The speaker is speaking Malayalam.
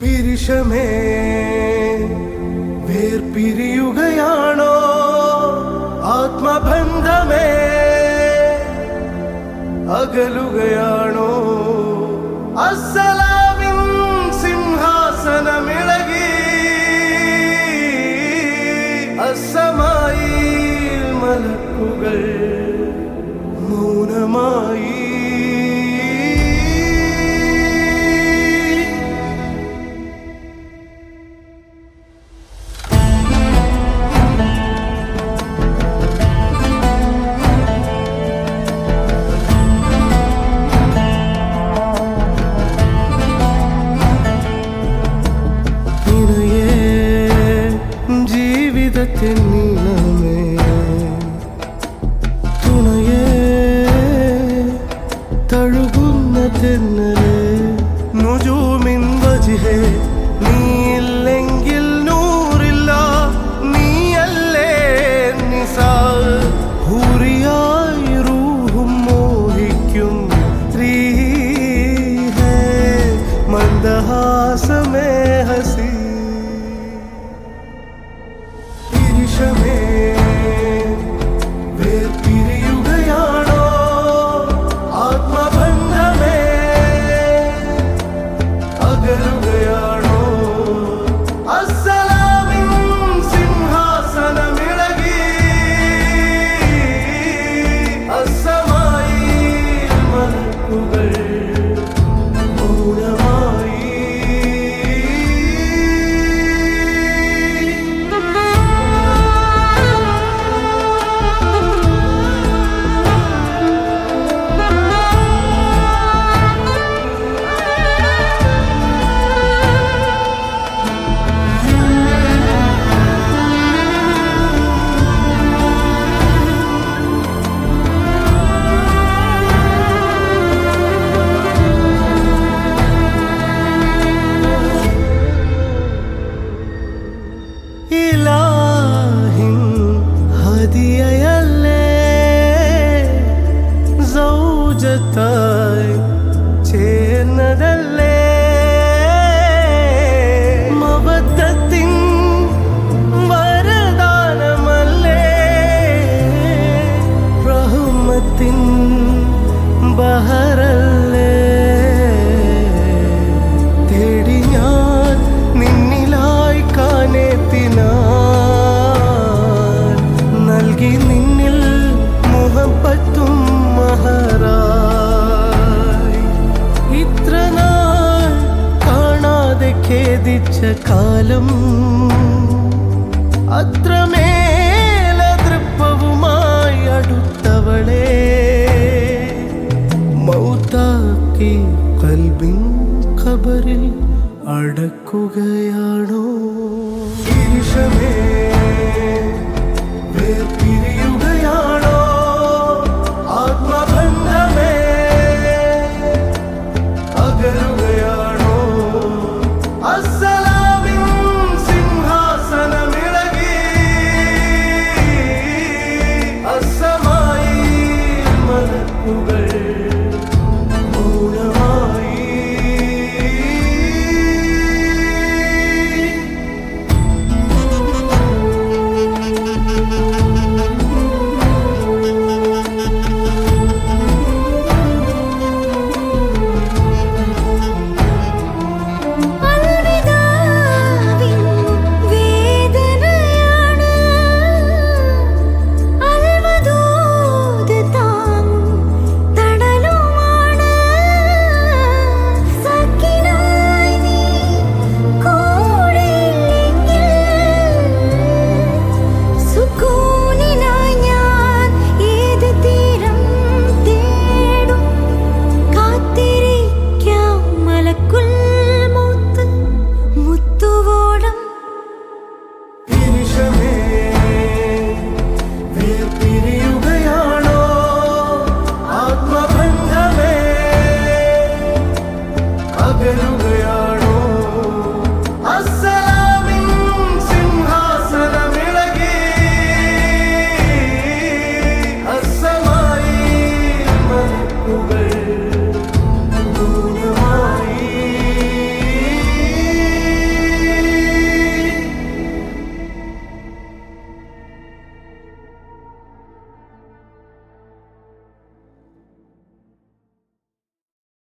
പിരിശമേ വേർപിരിയുകയാണോ ആത്മബന്ധമേ അകലുകയാണോ അസ്സലാമിൻ സിംഹാസനമിളകി അസമായി മലക്കുകൾ മൗനമായി നിനയേ ജീവിതത്തിൻ നീളമേ തുണയേ തഴുകുന്ന തെന്നലേ നുജൂമിൻ വജിഹേ നീയില്ലെങ്കിൽ നൂറില്ല നീയല്ലേ നിസാ ഹൂറിയായി റൂഹും മോഹിക്കും സ്ത്രീ ഹേ മന്ദഹാസമേ ഹസി തിരിശമേ വേർപിരിയുകയാണോ ആത്മബന്ധമേ അകലുകയാണോ അസ്സലാമിൻ സിംഹാസനമിളകി അസമായി മലക്കുകൾ മൗനമായി ഇലാഹിൻ ഹദിയയല്ലേ സൗജത്തായി ചേർന്നതല്ലേ മവത്തത്തിൻ വരദാനമല്ലേ റഹ്മത്തിൻ ബഹറല്ലേ തേടി ഞാൻ നിന്നിലായി കാനെത്തിനാൻ നൽകി നിന്നിൽ മുഹബത്തും മഹറായി ഇത്ര നാൾ കാണാതെ ഖേദിച്ച കാലം അത്രമേല തൃപ്പവുമായി അടുത്തവളെ മൗത്താക്കി കൽബിൻ ഖബറിൽ അടക്കുകയാണോ ഈശമേ